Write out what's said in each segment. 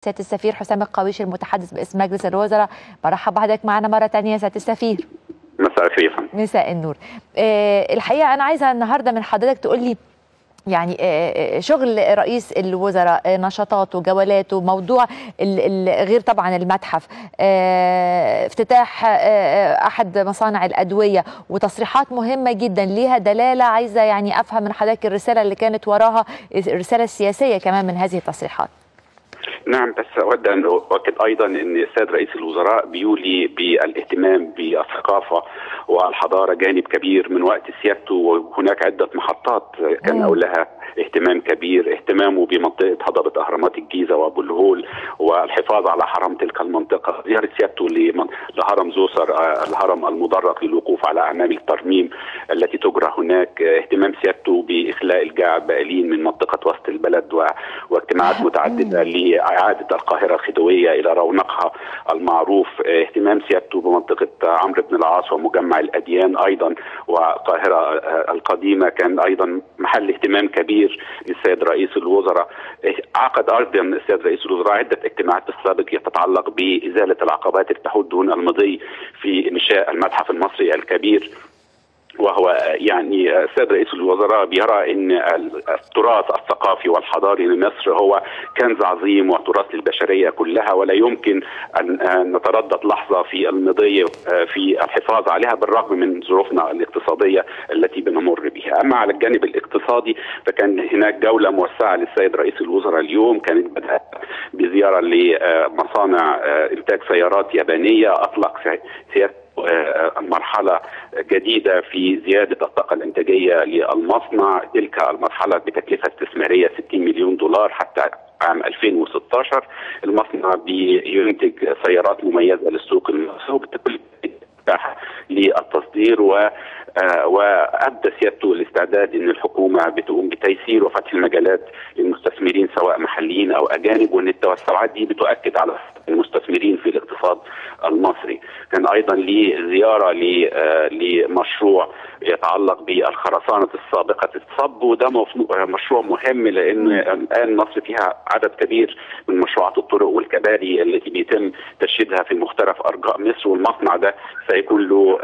سياده السفير حسام القويش المتحدث باسم مجلس الوزراء برحب بحضرتك معنا مره ثانيه يا سياده السفير مساء الخير مساء النور أه الحقيقه انا عايزه النهارده من حضرتك تقول لي يعني شغل رئيس الوزراء نشاطاته جولاته موضوع غير طبعا المتحف افتتاح احد مصانع الادويه وتصريحات مهمه جدا ليها دلاله عايزه يعني افهم من حضرتك الرساله اللي كانت وراها الرساله السياسيه كمان من هذه التصريحات نعم بس اود ان اؤكد ايضا ان السيد رئيس الوزراء بيولي بالاهتمام بالثقافه والحضاره جانب كبير من وقت سيادته وهناك عده محطات كان اولها اهتمام كبير اهتمامه بمنطقه هضبه اهرامات الجيزه وابو الهول والحفاظ على حرم تلك المنطقه زياره سيادته لهرم زوسر الهرم المدرج للوقوف على اعمال الترميم التي تجرى هناك اهتمام سيادته باخلاء الجاع البائلين من منطقه وسط البلد و... واجتماعات متعدده لاعاده القاهره الخديويه الى رونقها المعروف اهتمام سيادته بمنطقه عمرو بن العاص ومجمع الاديان ايضا والقاهره القديمه كان ايضا محل اهتمام كبير كبير للسيد رئيس الوزراء عقد ايضا السيد رئيس الوزراء عده اجتماعات السابق تتعلق بازاله العقبات اللي تحول دون المضي في انشاء المتحف المصري الكبير وهو يعني السيد رئيس الوزراء بيرى ان التراث الثقافي والحضاري لمصر هو كنز عظيم وتراث للبشريه كلها ولا يمكن ان نتردد لحظه في المضي في الحفاظ عليها بالرغم من ظروفنا الاقتصاديه التي بنمر بها، اما على الجانب الاقتصادي فكان هناك جوله موسعه للسيد رئيس الوزراء اليوم كانت بدات بزياره لمصانع انتاج سيارات يابانيه اطلق سياده مرحلة جديدة في زيادة الطاقة الإنتاجية للمصنع تلك المرحلة بتكلفة استثمارية 60 مليون دولار حتى عام 2016 المصنع بينتج سيارات مميزة للسوق المصري للتصدير و وابدى سيادته الاستعداد ان الحكومه بتقوم بتيسير وفتح المجالات للمستثمرين سواء محليين او اجانب وان التوسعات دي بتؤكد على المستثمرين في الاقتصاد المصري. كان ايضا لي زياره لمشروع يتعلق بالخرسانه السابقه الصب وده مشروع مهم لان الان مصر فيها عدد كبير من مشروعات الطرق والكباري التي بيتم تشييدها في مختلف ارجاء مصر والمصنع ده سيكون له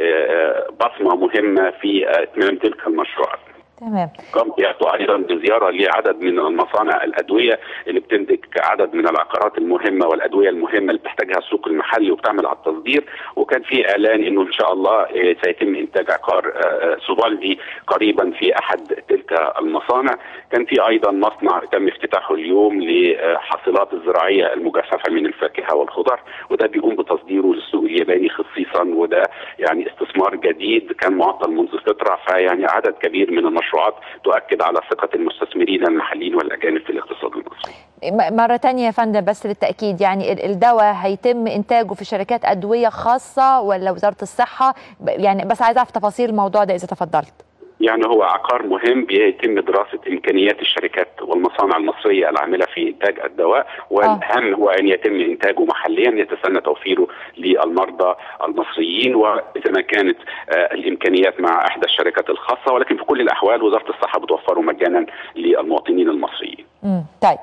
بصمه مهمه في اتمام تلك المشروعات. تمام قام يأتوا ايضا بزياره لعدد من المصانع الادويه اللي بتنتج عدد من العقارات المهمه والادويه المهمه اللي بتحتاجها السوق المحلي وبتعمل على التصدير وكان في اعلان انه ان شاء الله سيتم انتاج عقار سوفالدي قريبا في احد تلك المصانع كان في ايضا مصنع تم افتتاحه اليوم لحاصلات الزراعيه المجففه من الفاكهه والخضر وده بيقوم بتصديره للسوق الياباني خصيصا وده يعني استثمار جديد كان معطل منذ فتره فيعني عدد كبير من المشروعات المشروعات تؤكد على ثقة المستثمرين المحليين والأجانب في الاقتصاد المصري مرة تانية يا فندم بس للتأكيد يعني الدواء هيتم إنتاجه في شركات أدوية خاصة ولا وزارة الصحة يعني بس عايز أعرف تفاصيل الموضوع ده إذا تفضلت يعني هو عقار مهم بيتم دراسة إمكانيات الشركات والمصانع المصرية العاملة في إنتاج الدواء والأهم هو أن يتم إنتاجه محليا يتسنى توفيره للمرضى المصريين وإذا ما كانت الإمكانيات مع إحدى الشركات الخاصة ولكن في كل الأحوال وزارة الصحة بتوفره مجانا للمواطنين المصريين طيب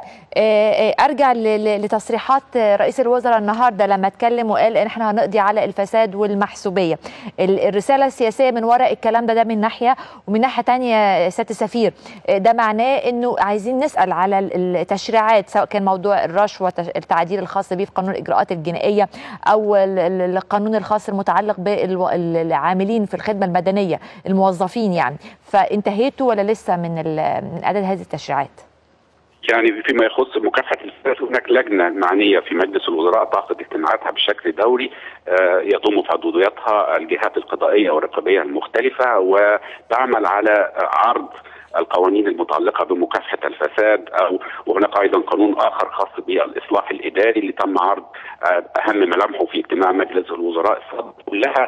ارجع لتصريحات رئيس الوزراء النهارده لما اتكلم وقال ان احنا هنقضي على الفساد والمحسوبيه الرساله السياسيه من وراء الكلام ده ده من ناحيه ومن ناحيه ثانيه سياده السفير ده معناه انه عايزين نسال على التشريعات سواء كان موضوع الرشوه التعديل الخاص به في قانون الاجراءات الجنائيه او القانون الخاص المتعلق بالعاملين في الخدمه المدنيه الموظفين يعني فانتهيتوا ولا لسه من من اعداد هذه التشريعات؟ يعني فيما يخص مكافحه الفساد هناك لجنه معنيه في مجلس الوزراء تعقد اجتماعاتها بشكل دوري يضم في عضوياتها الجهات القضائيه والرقابيه المختلفه وتعمل على عرض القوانين المتعلقه بمكافحه الفساد او وهناك ايضا قانون اخر خاص بالاصلاح الاداري اللي تم عرض اهم ملامحه في اجتماع مجلس الوزراء السابق كلها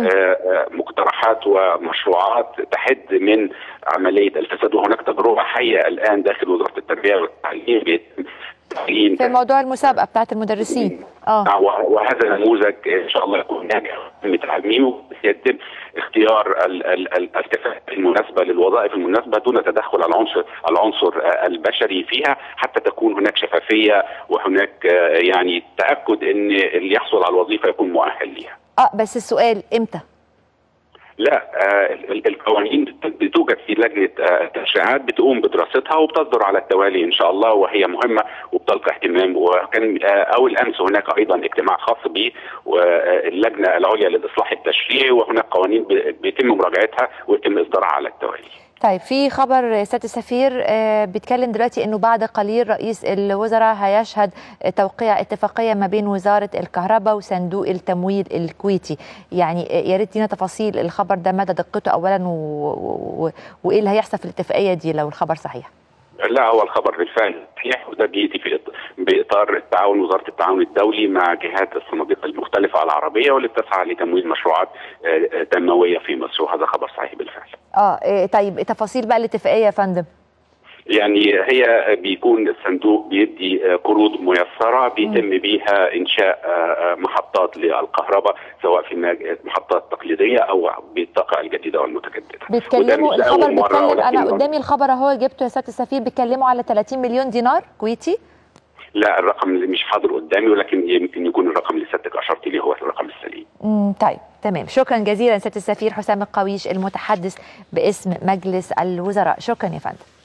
مقترحات ومشروعات تحد من عمليه الفساد وهناك تجربه حيه الان داخل وزاره التربيه والتعليم بيتم في موضوع المسابقه بتاعت المدرسين اه وهذا نموذج ان شاء الله يكون ناجح في تعليمه يتم اختيار الكفاءة المناسبة للوظائف المناسبة دون تدخل العنصر العنصر البشري فيها حتى تكون هناك شفافية وهناك يعني تأكد ان اللي يحصل على الوظيفة يكون مؤهل ليها. اه بس السؤال امتى؟ لا آه القوانين بتوجد في لجنه آه التشريعات بتقوم بدراستها وبتصدر على التوالي ان شاء الله وهي مهمه وبتلقى اهتمام وكان آه اول امس هناك ايضا اجتماع خاص به واللجنه العليا للاصلاح التشريعي وهناك قوانين بيتم مراجعتها ويتم اصدارها على التوالي. طيب في خبر سياده السفير بيتكلم دلوقتي انه بعد قليل رئيس الوزراء هيشهد توقيع اتفاقيه ما بين وزاره الكهرباء وصندوق التمويل الكويتي يعني يا ريت تدينا تفاصيل الخبر ده مدى دقته اولا و... و... وايه اللي هيحصل في الاتفاقيه دي لو الخبر صحيح لا هو الخبر بالفعل صحيح وده بياتي في باطار التعاون وزاره التعاون الدولي مع جهات الصناديق المختلفه العربيه واللي بتسعى لتمويل مشروعات تنمويه في مصر وهذا خبر صحيح بالفعل. اه طيب تفاصيل بقى الاتفاقيه يا فندم. يعني هي بيكون الصندوق بيدي قروض ميسره بيتم بيها انشاء محطات للكهرباء سواء في محطات تقليديه او بالطاقه الجديده والمتجدده. بيتكلموا الخبر بيتكلم انا قدامي الخبر اهو جبته يا سياده السفير بيتكلموا على 30 مليون دينار كويتي لا الرقم اللي مش حاضر قدامي ولكن يمكن يكون الرقم اللي سيادتك اشرت ليه هو الرقم السليم. امم طيب تمام شكرا جزيلا سياده السفير حسام القويش المتحدث باسم مجلس الوزراء شكرا يا فندم.